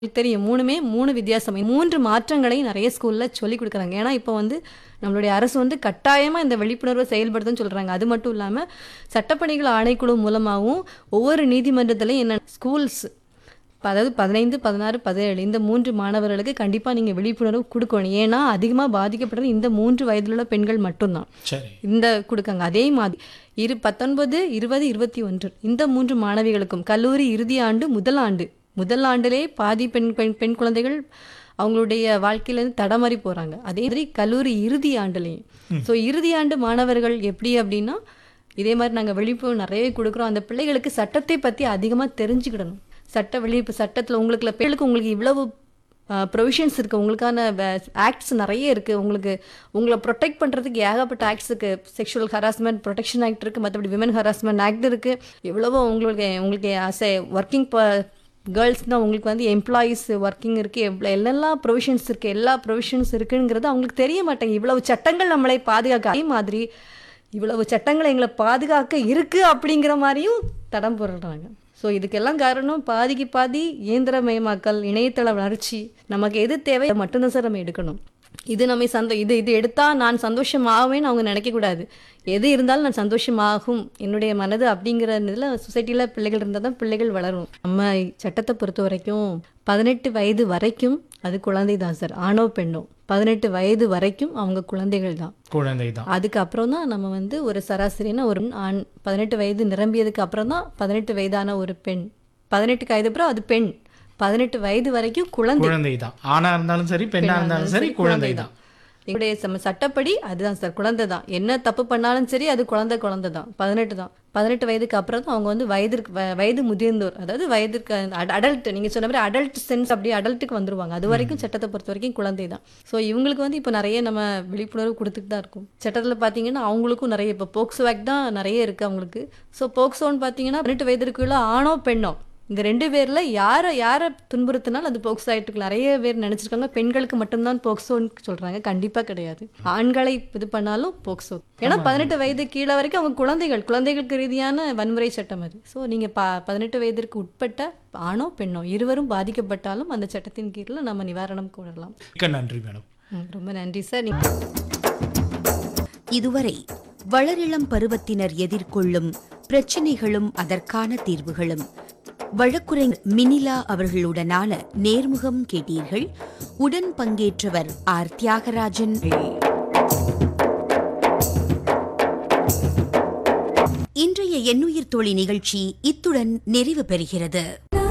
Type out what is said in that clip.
தெரியும் மூணுமே மூணு வித்தியாசம் மூன்று மாற்றங்களை நிறைய ஸ்கூல்ல சொல்லி கொடுக்குறாங்க ஏன்னா இப்போ வந்து நம்மளுடைய அரசு வந்து கட்டாயமா இந்த விழிப்புணர்வை செயல்படுத்துன்னு சொல்றாங்க அது மட்டும் இல்லாம சட்டப்பணிகள் ஆணைக்குழு மூலமாகவும் ஒவ்வொரு நீதிமன்றத்திலையும் என்ன ஸ்கூல்ஸ் அதாவது பதினைந்து பதினாறு பதினேழு இந்த மூன்று மாணவர்களுக்கு கண்டிப்பா நீங்க விழிப்புணர்வு கொடுக்கணும் ஏன்னா அதிகமா பாதிக்கப்படுறது இந்த மூன்று வயதில் உள்ள பெண்கள் மட்டும்தான் சரி இந்த கொடுக்காங்க அதே மாதிரி இரு பத்தொன்பது இருபது இருபத்தி ஒன்று இந்த மூன்று மாணவிகளுக்கும் கல்லூரி இறுதி ஆண்டு முதல் ஆண்டு முதல் ஆண்டிலே பாதி பெண் பெண் பெண் குழந்தைகள் அவங்களுடைய வாழ்க்கையிலேருந்து தடமாறி போறாங்க அதே மாதிரி கல்லூரி இறுதி ஆண்டுலேயும் ஸோ இறுதி ஆண்டு மாணவர்கள் எப்படி அப்படின்னா இதே மாதிரி நாங்கள் விழிப்புணர்வு நிறையவே கொடுக்குறோம் அந்த பிள்ளைகளுக்கு சட்டத்தை பற்றி அதிகமாக தெரிஞ்சுக்கிடணும் சட்ட விழிப்பு சட்டத்தில் உங்களுக்கு பிள்ளைகளுக்கு உங்களுக்கு இவ்வளவு ப்ரொவிஷன்ஸ் இருக்குது உங்களுக்கான ஆக்ட்ஸ் நிறைய இருக்குது உங்களுக்கு உங்களை ப்ரொடெக்ட் பண்ணுறதுக்கு ஏகப்பட்ட ஆக்ட்ஸ் இருக்குது செக்ஷுவல் ஹராஸ்மெண்ட் ப்ரொடெக்ஷன் ஆக்ட் இருக்குது மற்றபடி விமன் ஹராஸ்மெண்ட் ஆக்ட் இருக்குது எவ்வளவோ உங்களுக்கு உங்களுக்கு ஆஸ் ஏ ஒர்க்கிங் கேர்ள்ஸ்னால் உங்களுக்கு வந்து எம்ப்ளாயீஸ் ஒர்க்கிங் இருக்குது எவ்வளோ என்னெல்லாம் ப்ரொவிஷன்ஸ் இருக்குது எல்லா ப்ரொவிஷன்ஸ் இருக்குங்கிறது அவங்களுக்கு தெரிய மாட்டேங்க இவ்வளவு சட்டங்கள் நம்மளை பாதுகாக்க அதே மாதிரி இவ்வளவு சட்டங்கள் எங்களை பாதுகாக்க இருக்குது அப்படிங்கிற மாதிரியும் தடம் போடுறாங்க ஸோ இதுக்கெல்லாம் காரணம் பாதிக்கு பாதி இயந்திரமயமாக்கல் இணையதள வளர்ச்சி நமக்கு எது தேவை அதை மட்டும்தான் சார் நம்ம எடுக்கணும் இது நம்ம சந்தோ இது இது எடுத்தால் நான் சந்தோஷமாகுவேன்னு அவங்க நினைக்கக்கூடாது எது இருந்தாலும் நான் சந்தோஷமாகும் என்னுடைய மனது அப்படிங்கிற இதில் சொசைட்டியில் பிள்ளைகள் இருந்தால் தான் பிள்ளைகள் வளரும் நம்ம சட்டத்தை பொறுத்த வரைக்கும் பதினெட்டு வயது வரைக்கும் அது குழந்தை தான் சார் ஆணோ பெண்ணோ பதினெட்டு வயது வரைக்கும் அவங்க குழந்தைகள் தான் குழந்தை தான் அதுக்கப்புறம் தான் நம்ம வந்து ஒரு சராசரினா ஒரு ஆண் பதினெட்டு வயது நிரம்பியதுக்கு அப்புறம் தான் பதினெட்டு வயதான ஒரு பெண் பதினெட்டுக்கு வயது அப்புறம் அது பெண் பதினெட்டு வயது வரைக்கும் குழந்தை குழந்தை தான் ஆணா இருந்தாலும் சரி பெண்ணா இருந்தாலும் சரி குழந்தை தான் எங்களுடைய நம்ம சட்டப்படி அதுதான் சார் குழந்தை தான் என்ன தப்பு பண்ணாலும் சரி அது குழந்தை குழந்தை தான் பதினெட்டு தான் பதினெட்டு வயதுக்கு அப்புறம் தான் அவங்க வந்து வயதிற்கு வ- வயது முதிர்ந்தோர் அதாவது வயதிற்கு அடல்ட் நீங்க சொன்ன மாதிரி அடல்ட் சென்ஸ் அப்படி அடல்ட்டுக்கு வந்துருவாங்க அது வரைக்கும் சட்டத்தை பொறுத்த வரைக்கும் குழந்தை தான் ஸோ இவங்களுக்கு வந்து இப்போ நிறைய நம்ம விழிப்புணர்வு கொடுத்துட்டு தான் இருக்கும் சட்டத்தில் பார்த்தீங்கன்னா அவங்களுக்கும் நிறைய இப்போ போக்சோ ஆக்ட் தான் நிறைய இருக்கு அவங்களுக்கு ஸோ போக்சோன்னு பார்த்தீங்கன்னா பதினெட்டு வயதிற்குள்ள ஆணோ பெண்ணோ இந்த ரெண்டு பேர்ல யாரை யாரை துன்புறுத்தினாலும் அது போக்சோ ஆயிட்டு நிறைய பேர் நினைச்சிருக்காங்க பெண்களுக்கு மட்டும்தான் போக்சோன்னு சொல்றாங்க கண்டிப்பா கிடையாது ஆண்களை இது பண்ணாலும் போக்சோ ஏன்னா பதினெட்டு வயது கீழே வரைக்கும் அவங்க குழந்தைகள் குழந்தைகளுக்கு ரீதியான வன்முறை சட்டம் அது ஸோ நீங்க ப பதினெட்டு வயதிற்கு உட்பட்ட ஆணோ பெண்ணோ இருவரும் பாதிக்கப்பட்டாலும் அந்த சட்டத்தின் கீழே நம்ம நிவாரணம் கூடலாம் மிக்க நன்றி மேடம் ம், ரொம்ப நன்றி சார் நீங்க இதுவரை வளரிளம் பருவத்தினர் எதிர்கொள்ளும் பிரச்சினைகளும் அதற்கான தீர்வுகளும் வழக்குரைஞர் மினிலா அவர்களுடனான நேர்முகம் கேட்டீர்கள் உடன் பங்கேற்றவர் ஆர் தியாகராஜன் இன்றைய எண்ணுயிர் தோழி நிகழ்ச்சி இத்துடன் நிறைவு பெறுகிறது